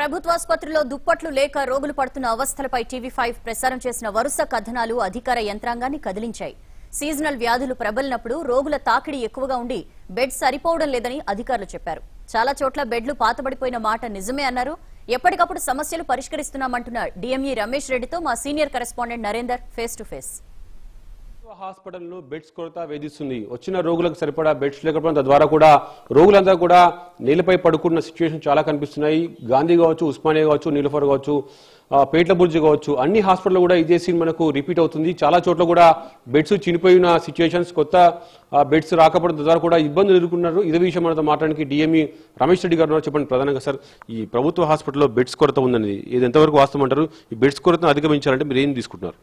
ప్రభుత్వాసుపత్రిలో దుప్పట్లు లేక రోగులు పడుతున్న అవస్థలపై టీవీ ఫైవ్ ప్రసారం చేసిన వరుస కథనాలు అధికార యంత్రాంగాన్ని కదిలించాయి సీజనల్ వ్యాధులు ప్రబలినప్పుడు రోగుల తాకిడి ఎక్కువగా ఉండి బెడ్ సరిపోవడం లేదని అధికారులు చెప్పారు చాలా చోట్ల బెడ్లు పాతబడిపోయిన మాట నిజమే అన్నారు ఎప్పటికప్పుడు సమస్యలు పరిష్కరిస్తున్నామంటున్న డిఎంఈ రమేష్ రెడ్డితో మా senior correspondent Narender face to face హాస్పిటల్లో బెడ్స్ కొరత వేధిస్తుంది వచ్చిన రోగులకు సరిపడా బెడ్స్ లేకపోవడం తద్వారా కూడా రోగులంతా కూడా నేలపై పడుకున్న సిచ్యువేషన్ చాలా కనిపిస్తున్నాయి గాంధీ కావచ్చు ఉస్మానియా కావచ్చు నీలఫర్ కావచ్చు ఆ, పేట్ల బుర్జి కావచ్చు అన్ని హాస్పిటల్లో కూడా ఇదే సీన్ మనకు రిపీట్ అవుతుంది చాలా చోట్ల కూడా బెడ్స్ చినిపోయిన సిచ్యువేషన్స్ కొత్త బెడ్స్ రాకపోవడం తద్వారా కూడా ఇబ్బందులు ఎదుర్కొన్నారు ఇదే విషయం మనతో మాట్లాడడానికి డిఎంఈ రమేష్ రెడ్డి గారు ఉన్నారు. చెప్పండి ప్రధానంగా సార్ ఈ ప్రభుత్వ హాస్పిటల్లో బెడ్స్ కొరత ఉందని ఇది ఎంతవరకు వాస్తవం అంటారు ఈ బెడ్స్ కొరతను అధిగమించాలంటే మీరు ఏం తీసుకుంటున్నారు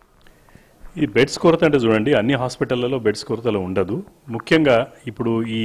ఈ బెడ్స్ కొరత అంటే చూడండి అన్ని హాస్పిటళ్లలో బెడ్స్ కొరతలో ఉండదు ముఖ్యంగా ఇప్పుడు ఈ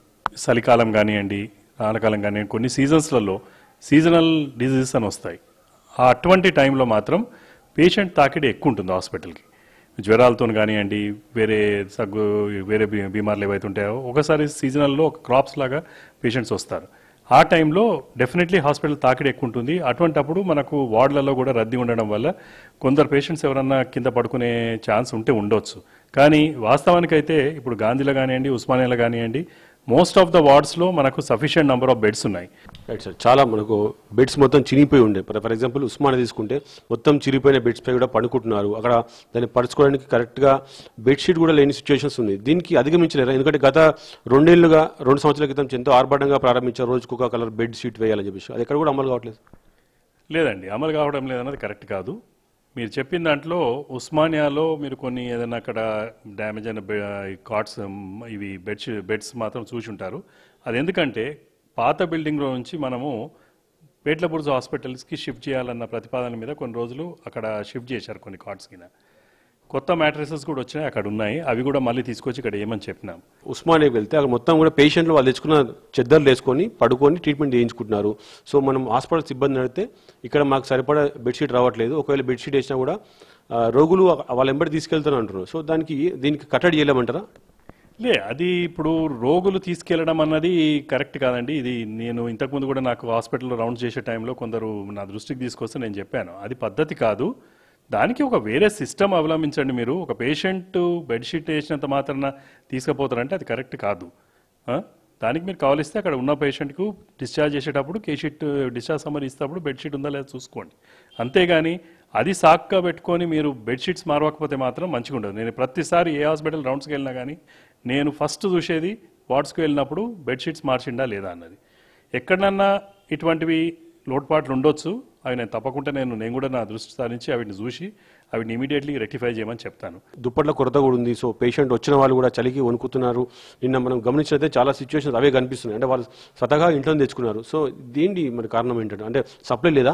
చలికాలం కానివ్వండి వానకాలం కానివ్వండి కొన్ని సీజన్స్లలో సీజనల్ డిజీజెస్ అని వస్తాయి ఆ అటువంటి టైంలో మాత్రం పేషెంట్ తాకిడి ఎక్కువ ఉంటుంది హాస్పిటల్కి జ్వరాలతో కానివ్వండి వేరే సగ్గు వేరే బీ- బీమార్లు ఏవైతే ఉంటాయో ఒకసారి సీజనల్లో ఒక క్రాప్స్ లాగా పేషెంట్స్ వస్తారు ఆ టైంలో డెఫినెట్లీ హాస్పిటల్ తాకిడి ఎక్కువ ఉంటుంది అటువంటప్పుడు మనకు వార్డులలో కూడా రద్దీ ఉండడం వల్ల కొందరు పేషెంట్స్ ఎవరన్నా కింద పడుకునే ఛాన్స్ ఉంటే ఉండొచ్చు కానీ వాస్తవానికైతే ఇప్పుడు గాంధీలో కానివ్వండి ఉస్మానియాలో కానివ్వండి మోస్ట్ ఆఫ్ ద వార్డ్స్లో మనకు సఫిషియెంట్ నెంబర్ ఆఫ్ బెడ్స్ ఉన్నాయి రైట్ సార్ చాలా మనకు బెడ్స్ మొత్తం చినిగిపోయి ఉండే ఫర్ ఫర్ ఎగ్జాంపుల్ ఉస్మానియా తీసుకుంటే మొత్తం చిరిగిపోయిన బెడ్స్ పై కూడా పడుకుంటున్నారు అక్కడ దాన్ని పరుచుకోవడానికి కరెక్ట్గా బెడ్షీట్ కూడా లేని సిచ్యువేషన్స్ ఉంది దీనికి అధిగమించలేరు ఎందుకంటే గత రెండేళ్లుగా రెండు సంవత్సరాల క్రితం ఎంతో ఆర్భాటంగా ప్రారంభించారు రోజుకు ఒక కలర్ బెడ్ షీట్ వేయాలని చెప్పేసి అది ఎక్కడ కూడా అమలు కావట్లేదు లేదండి అమలు కావడం లేదన్నది కరెక్ట్ కాదు మీరు చెప్పిన దాంట్లో ఉస్మానియాలో మీరు కొన్ని ఏదైనా అక్కడ డ్యామేజ్ అయిన కాట్స్ ఇవి బెడ్స్ బెడ్స్ మాత్రం చూసి ఉంటారు అది ఎందుకంటే పాత బిల్డింగ్లో నుంచి మనము పేట్లబుర్జ్ హాస్పిటల్స్కి షిఫ్ట్ చేయాలన్న ప్రతిపాదన మీద కొన్ని రోజులు అక్కడ షిఫ్ట్ చేశారు కొన్ని కాట్స్ కింద కొత్త మ్యాట్రసెస్ కూడా వచ్చినాయి అక్కడ ఉన్నాయి అవి కూడా మళ్ళీ తీసుకొచ్చి ఇక్కడ ఏమని చెప్పినాం ఉస్మానియాకి వెళ్తే అక్కడ మొత్తం కూడా పేషెంట్లు వాళ్ళు తెచ్చుకున్న చెద్దర్లు వేసుకొని పడుకొని ట్రీట్మెంట్ చేయించుకుంటున్నారు సో మనం హాస్పిటల్ సిబ్బంది నడితే ఇక్కడ మాకు సరిపడా బెడ్షీట్ రావట్లేదు ఒకవేళ బెడ్షీట్ వేసినా కూడా ఆ, రోగులు వాళ్ళ ఎంబడి తీసుకెళ్తాను అంటున్నారు సో దానికి దీనికి కట్టడి చేయలేమంటారా లే అది ఇప్పుడు రోగులు తీసుకెళ్లడం అన్నది కరెక్ట్ కాదండి ఇది నేను ఇంతకుముందు కూడా నాకు హాస్పిటల్లో రౌండ్ చేసే టైంలో కొందరు నా దృష్టికి తీసుకొస్తే నేను చెప్పాను అది పద్ధతి కాదు దానికి ఒక వేరే సిస్టమ్ అవలంబించండి మీరు ఒక పేషెంట్ బెడ్షీట్ వేసినంత మాత్రాన తీసుకుపోతారంటే అది కరెక్ట్ కాదు ఆ? దానికి మీరు కావలిస్తే అక్కడ ఉన్న పేషెంట్కు డిశ్చార్జ్ చేసేటప్పుడు కేషీట్ డిశ్చార్జ్ సమ్మర్ ఇస్తేప్పుడు బెడ్షీట్ ఉందా లేదా చూసుకోండి అంతేగాని అది సాక్గా పెట్టుకొని మీరు బెడ్షీట్స్ మారవకపోతే మాత్రం మంచిగా ఉండదు నేను ప్రతిసారి ఏ హాస్పిటల్ రౌండ్స్కి వెళ్ళినా కానీ నేను ఫస్ట్ చూసేది వార్డ్స్కి వెళ్ళినప్పుడు బెడ్షీట్స్ మార్చిండా లేదా అన్నది ఎక్కడన్నా ఇటువంటివి లోటుపాట్లు ఉండొచ్చు అవి నేను తప్పకుండా నేను నేను కూడా నా దృష్టి సారించి అవిని చూసి అవిని ఇమీడియట్లీ రెక్టిఫై చేయమని చెప్తాను దుప్పట్ల కొరత కూడా ఉంది సో పేషెంట్ వచ్చిన వాళ్ళు కూడా చలికి వణుకుతున్నారు నిన్న మనం గమనించినైతే చాలా సిచ్యువేషన్స్ అవే కనిపిస్తున్నాయి అంటే వాళ్ళు స్వతహా ఇంట్లో తెచ్చుకున్నారు సో దీనికి మరి కారణం ఏంటంటే అంటే సప్లై లేదా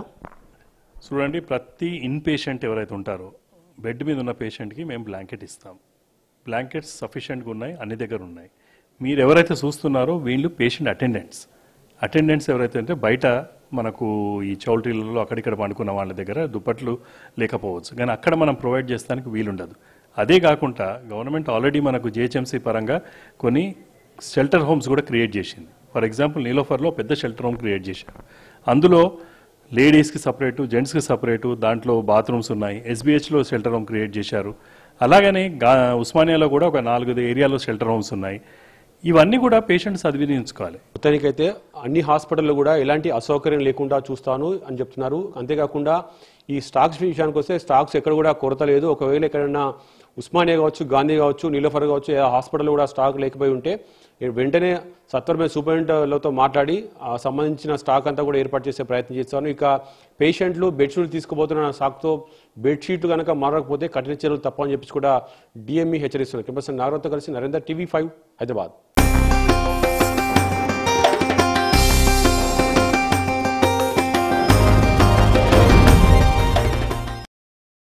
చూడండి ప్రతి ఇన్ పేషెంట్ ఎవరైతే ఉంటారో బెడ్ మీద ఉన్న పేషెంట్కి మేము బ్లాంకెట్ ఇస్తాం బ్లాంకెట్స్ సఫిషియెంట్గా ఉన్నాయి అన్ని దగ్గర ఉన్నాయి మీరు ఎవరైతే చూస్తున్నారో వీళ్ళు పేషెంట్ అటెండెంట్స్ అటెండెంట్స్ ఎవరైతే అంటే బయట మనకు ఈ చౌల్ట్రీలలో అక్కడిక్కడ పండుకున్న వాళ్ళ దగ్గర దుప్పట్లు లేకపోవచ్చు కానీ అక్కడ మనం ప్రొవైడ్ చేస్తానికి వీలుండదు అదే కాకుండా గవర్నమెంట్ ఆల్రెడీ మనకు జిహెచ్ఎంసీ పరంగా కొన్ని షెల్టర్ హోమ్స్ కూడా క్రియేట్ చేసింది ఫర్ ఎగ్జాంపుల్ నీలోఫర్లో పెద్ద షెల్టర్ హోమ్ క్రియేట్ చేశారు అందులో లేడీస్కి సపరేటు జెంట్స్కి సపరేటు దాంట్లో బాత్రూమ్స్ ఉన్నాయి ఎస్బీహెచ్లో షెల్టర్ హోమ్ క్రియేట్ చేశారు అలాగనే గా ఉస్మానియాలో కూడా ఒక నాలుగైదు ఏరియాలో షెల్టర్ హోమ్స్ ఉన్నాయి ఇవన్నీ కూడా పేషెంట్స్ సద్వినియోగించుకోవాలి మొత్తానికైతే అన్ని హాస్పిటల్లో కూడా ఎలాంటి అసౌకర్యం లేకుండా చూస్తాను అని చెప్తున్నారు అంతేకాకుండా ఈ స్టాక్స్ విషయానికి వస్తే స్టాక్స్ ఎక్కడ కూడా కొరత లేదు ఒకవేళ ఎక్కడైనా ఉస్మానియా కావచ్చు గాంధీ కావచ్చు నీలఫర్ కావచ్చు ఏ హాస్పిటల్ కూడా స్టాక్ లేకపోయి ఉంటే ఏ వెంటనే సత్వరమే సూపరింటెండెంట్లతో మాట్లాడి ఆ సంబంధించిన స్టాక్ అంతా కూడా ఏర్పాటు చేసే ప్రయత్నం చేస్తాను ఇక పేషెంట్లు బెడ్షీట్లు తీసుకుపోతున్న స్టాక్తో బెడ్షీట్లు కనుక మారకపోతే కఠిన చర్యలు తప్పని చెప్పి కూడా డిఎంఈ హెచ్చరిస్తున్నారు కెంపర్సన్ నాగరావుతో కలిసి నరేందర్ టీవీ ఫైవ్ హైదరాబాద్